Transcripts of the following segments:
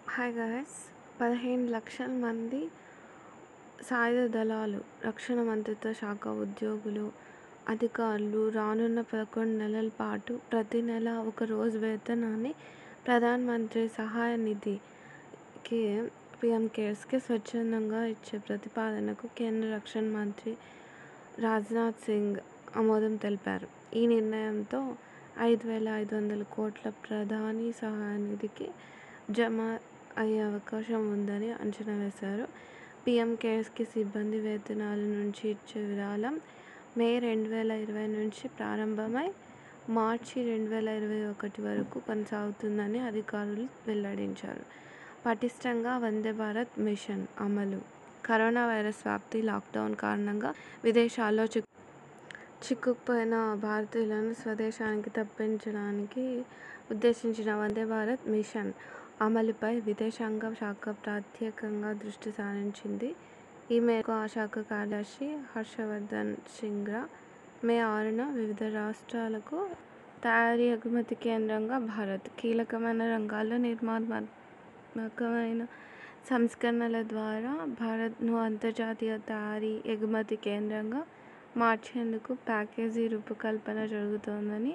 hi guys పదిహేను లక్షల మంది సాయుధ దళాలు రక్షణ మంత్రిత్వ శాఖ ఉద్యోగులు అధికారులు రానున్న పదకొండు నెలల పాటు ప్రతి నెల ఒక రోజు వేతనాన్ని ప్రధాన్ మంత్రి సహాయ నిధికి పిఎం కేర్స్కి స్వచ్ఛందంగా ఇచ్చే ప్రతిపాదనకు కేంద్ర రక్షణ మంత్రి రాజ్నాథ్ సింగ్ ఆమోదం తెలిపారు ఈ నిర్ణయంతో ఐదు వేల ఐదు వందల కోట్ల ప్రధాని సహాయ నిధికి జమ అయ్యే అవకాశం ఉందని అంచనా వేశారు పిఎం కేర్స్కి సిబ్బంది వేతనాల నుంచి ఇచ్చే విరాళం మే రెండు వేల ఇరవై నుంచి ప్రారంభమై మార్చి రెండు వేల ఇరవై ఒకటి వరకు కొనసాగుతుందని అధికారులు వెల్లడించారు పటిష్టంగా వందే భారత్ మిషన్ అమలు కరోనా వైరస్ వ్యాప్తి లాక్డౌన్ కారణంగా విదేశాల్లో చిక్కు చిక్కుకుపోయిన భారతీయులను స్వదేశానికి తప్పించడానికి ఉద్దేశించిన వందే భారత్ మిషన్ అమలుపై విదేశాంగ శాఖ ప్రత్యేకంగా దృష్టి సారించింది ఈ మేరకు ఆ శాఖ కార్యదర్శి హర్షవర్ధన్ శ్రింగ్లా మే ఆరున వివిధ రాష్ట్రాలకు తయారీ ఎగుమతి కేంద్రంగా భారత్ కీలకమైన రంగాల్లో నిర్మాణాత్మకమైన సంస్కరణల ద్వారా భారత్ను అంతర్జాతీయ తయారీ ఎగుమతి కేంద్రంగా మార్చేందుకు ప్యాకేజీ రూపకల్పన జరుగుతోందని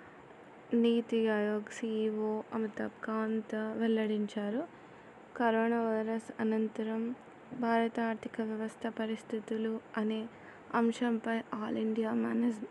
నీతి ఆయోగ్ సీఈఓ అమితాబ్ కాంత్ వెల్లడించారు కరోనా వైరస్ అనంతరం భారత ఆర్థిక వ్యవస్థ పరిస్థితులు అనే అంశంపై all India manage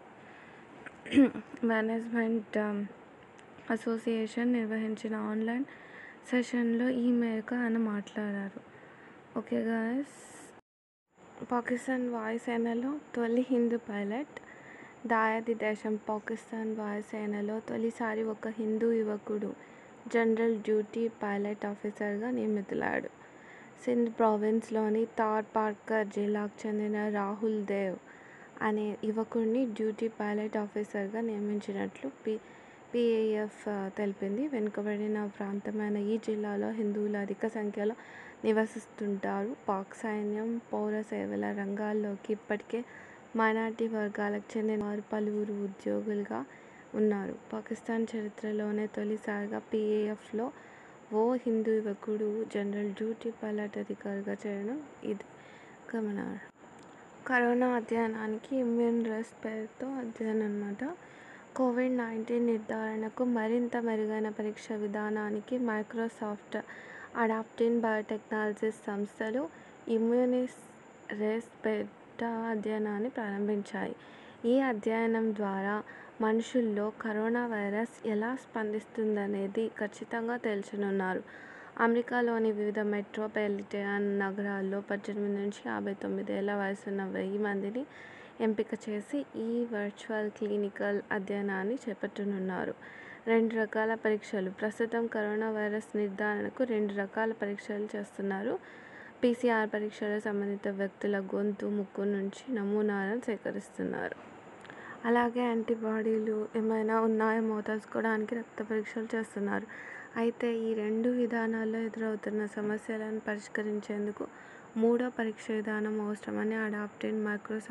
management association నిర్వహించిన ఆన్లైన్ సెషన్లో ఈ మేరకు ఆయన మాట్లాడారు ఓకే గాయస్ పాకిస్తాన్ వాయుసేనలో తొలి హిందూ పైలట్ దాయాది దేశం పాకిస్తాన్ వాయుసేనలో తొలిసారి ఒక హిందూ యువకుడు జనరల్ డ్యూటీ పైలట్ ఆఫీసర్గా నియమితులాడు సింధ్ ప్రావిన్స్లోని థార్ పార్కర్ జిల్లాకు చెందిన రాహుల్ దేవ్ అనే యువకుడిని డ్యూటీ పైలట్ ఆఫీసర్గా నియమించినట్లు పి పిఏఎఫ్ తెలిపింది వెనుకబడిన ప్రాంతమైన ఈ జిల్లాలో హిందువులు అధిక సంఖ్యలో నివసిస్తుంటారు పాక్ సైన్యం పౌర సేవల రంగాల్లోకి ఇప్పటికే మైనార్టీ వర్గాలకు చెందిన వారు పలువురు ఉద్యోగులుగా ఉన్నారు పాకిస్తాన్ చరిత్రలోనే తొలిసారిగా పిఏఎఫ్లో ఓ హిందూ యువకుడు జనరల్ డ్యూటీ పైలట్ అధికారిగా చేయడం ఇది గమనార్హం కరోనా అధ్యయనానికి ఇమ్యూన్ రెస్ట్ పేరుతో అధ్యయనం అనమాట కోవిడ్ నైన్టీన్ నిర్ధారణకు మరింత మెరుగైన పరీక్ష విధానానికి మైక్రోసాఫ్ట్ అడాప్టిన్ బయోటెక్నాలజీస్ సంస్థలు ఇమ్యూనిస్ రెస్ పేరిట అధ్యయనాన్ని ప్రారంభించాయి ఈ అధ్యయనం ద్వారా మనుషుల్లో కరోనా వైరస్ ఎలా స్పందిస్తుందనేది ఖచ్చితంగా తేల్చనున్నారు అమెరికాలోని వివిధ మెట్రోపాలిటన్ నగరాల్లో పద్దెనిమిది నుంచి యాభై తొమ్మిది ఏళ్ల వయసున్న వెయ్యి మందిని ఎంపిక చేసి ఈ వర్చువల్ క్లినికల్ అధ్యయనాన్ని చేపట్టనున్నారు రెండు రకాల పరీక్షలు ప్రస్తుతం కరోనా వైరస్ నిర్ధారణకు రెండు రకాల పరీక్షలు చేస్తున్నారు పీసీఆర్ పరీక్షలు సంబంధిత వ్యక్తుల గొంతు ముక్కు నుంచి నమూనాలను సేకరిస్తున్నారు అలాగే యాంటీబాడీలు ఏమైనా ఉన్నాయేమో తెలుసుకోవడానికి రక్త పరీక్షలు చేస్తున్నారు అయితే ఈ రెండు విధానాల్లో ఎదురవుతున్న సమస్యలను పరిష్కరించేందుకు మూడో పరీక్ష విధానం అవసరమని అడాప్టిన్ మైక్రోసాఫ్ట్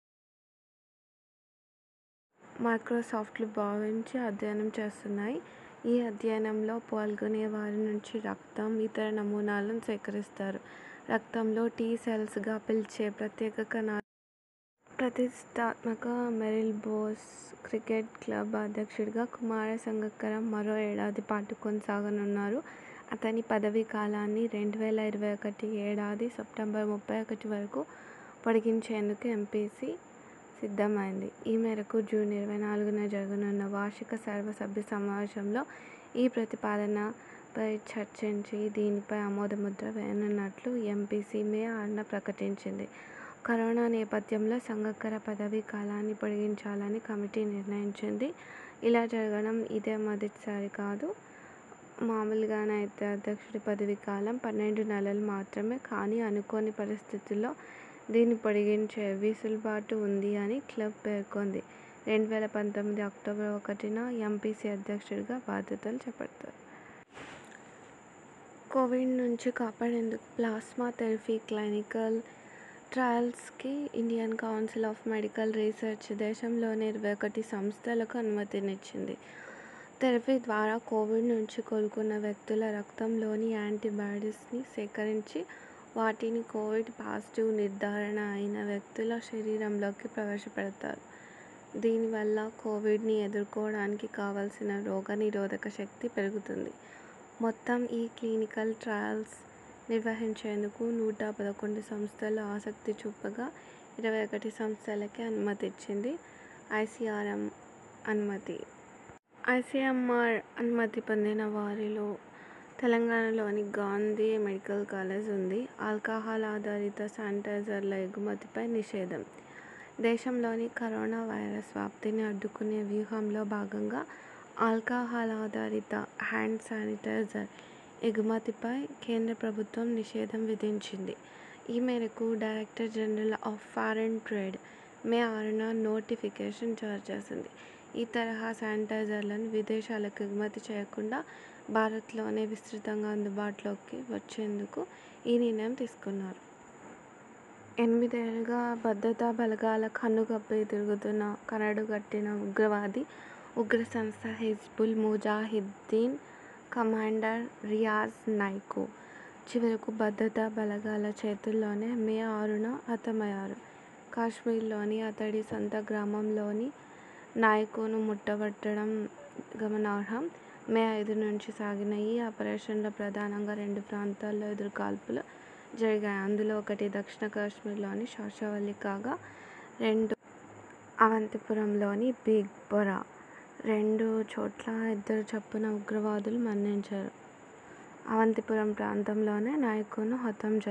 మైక్రోసాఫ్ట్లు భావించి అధ్యయనం చేస్తున్నాయి ఈ అధ్యయనంలో పాల్గొనే వారి నుంచి రక్తం ఇతర నమూనాలను సేకరిస్తారు రక్తంలో టీ సెల్స్గా పిలిచే ప్రత్యేక కణాలు ప్రతిష్టాత్మక మెరిల్ బోస్ క్రికెట్ క్లబ్ అధ్యక్షుడిగా కుమార సంగక్కరం మరో ఏడాది పాటు కొనసాగనున్నారు అతని పదవీ కాలాన్ని రెండు వేల ఇరవై ఒకటి ఏడాది సెప్టెంబర్ ముప్పై ఒకటి వరకు పొడిగించేందుకు ఎంపీసీ సిద్ధమైంది ఈ మేరకు జూన్ ఇరవై నాలుగున జరగనున్న వార్షిక సర్వసభ్య సమావేశంలో ఈ ప్రతిపాదనపై చర్చించి దీనిపై ఆమోదముద్ర వేయనున్నట్లు ఎంపీసీ మే ఆరున ప్రకటించింది కరోనా నేపథ్యంలో సంగక్కర పదవీ కాలాన్ని పొడిగించాలని కమిటీ నిర్ణయించింది ఇలా జరగడం ఇదే మొదటిసారి కాదు మామూలుగానైతే అధ్యక్షుడి పదవీ కాలం పన్నెండు నెలలు మాత్రమే కానీ అనుకోని పరిస్థితుల్లో దీన్ని పొడిగించే వెసులుబాటు ఉంది అని క్లబ్ పేర్కొంది రెండు వేల పంతొమ్మిది అక్టోబర్ ఒకటిన ఎంపీసీ అధ్యక్షుడిగా బాధ్యతలు చేపడతారు కోవిడ్ నుంచి కాపాడేందుకు ప్లాస్మా థెరపీ క్లినికల్ ట్రయల్స్కి Indian council of medical research దేశంలోని ఇరవై ఒకటి సంస్థలకు అనుమతినిచ్చింది థెరపీ ద్వారా కోవిడ్ నుంచి కోలుకున్న వ్యక్తుల రక్తంలోని యాంటీబాడీస్ని సేకరించి వాటిని కోవిడ్ పాజిటివ్ నిర్ధారణ అయిన వ్యక్తుల శరీరంలోకి ప్రవేశపెడతారు దీనివల్ల కోవిడ్ని ఎదుర్కోవడానికి కావలసిన రోగనిరోధక శక్తి పెరుగుతుంది మొత్తం ఈ క్లినికల్ ట్రయల్స్ నిర్వహించేందుకు నూట పదకొండు సంస్థలు ఆసక్తి చూపగా ఇరవై ఒకటి సంస్థలకే అనుమతి ఇచ్చింది ఐసీఆర్ఎం అనుమతి ఐసీఎంఆర్ అనుమతి పొందిన వారిలో తెలంగాణలోని గాంధీ మెడికల్ కాలేజ్ ఉంది ఆల్కహాల్ ఆధారిత శానిటైజర్ల ఎగుమతిపై నిషేధం దేశంలోని కరోనా వైరస్ వ్యాప్తిని అడ్డుకునే వ్యూహంలో భాగంగా ఆల్కహాల్ ఆధారిత హ్యాండ్ శానిటైజర్ ఎగుమతిపై కేంద్ర ప్రభుత్వం నిషేధం విధించింది ఈ మేరకు director general of foreign trade May ఆరున నోటిఫికేషన్ జారీ చేసింది ఈ తరహా శానిటైజర్లను విదేశాలకు ఎగుమతి చేయకుండా భారత్లోనే విస్తృతంగా అందుబాటులోకి వచ్చేందుకు ఈ నిర్ణయం తీసుకున్నారు ఎనిమిదేళ్లుగా భద్రతా బలగాల కన్నుగప్పి తిరుగుతున్న కరడుగట్టిన ఉగ్రవాది ఉగ్ర సంస్థ హిజ్బుల్ ముజాహిద్దీన్ కమాండర్ రియాజ్ నాయకు చివరకు భద్రతా బలగాల చేతుల్లోనే మే ఆరున హతమయ్యారు కాశ్మీర్లోని అతడి సొంత గ్రామంలోని నాయకును ముట్టబట్టడం గమనార్హం మే ఐదు నుంచి సాగిన ఈ ఆపరేషన్లో ప్రధానంగా రెండు ప్రాంతాల్లో ఎదురుకాల్పులు జరిగాయి అందులో ఒకటి దక్షిణ కాశ్మీర్లోని షాషవల్లి కాగా రెండు అవంతిపురంలోని బిగ్బొరా రెండు చోట్ల ఇద్దరు చొప్పున ఉగ్రవాదులు మరణించారు అవంతిపురం ప్రాంతంలోనే నాయకును హతం